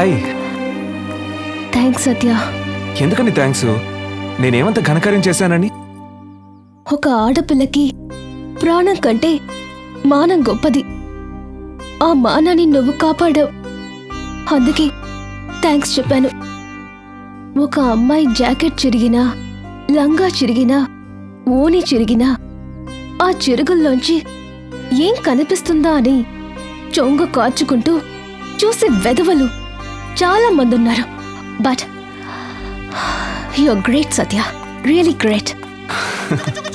hi thanks సత్య ఎందుకని thanks నేనేమంత ఘనకార్యం చేశానని ఒక ఆడపిల్లకి ప్రాణం కంటే మానం గొప్పది ఆ మానాన్ని నువ్వు కాపాడావు అందుకే థ్యాంక్స్ చెప్పాను ఒక అమ్మాయి జాకెట్ చిరిగినా లంగా చిరిగినా ఓని చిరిగినా ఆ చిరుగుల్లోంచి ఏం కనిపిస్తుందా అని చొంగ కార్చుకుంటూ చూసే వెధవలు చాలా మంది ఉన్నారు but you great Satya really great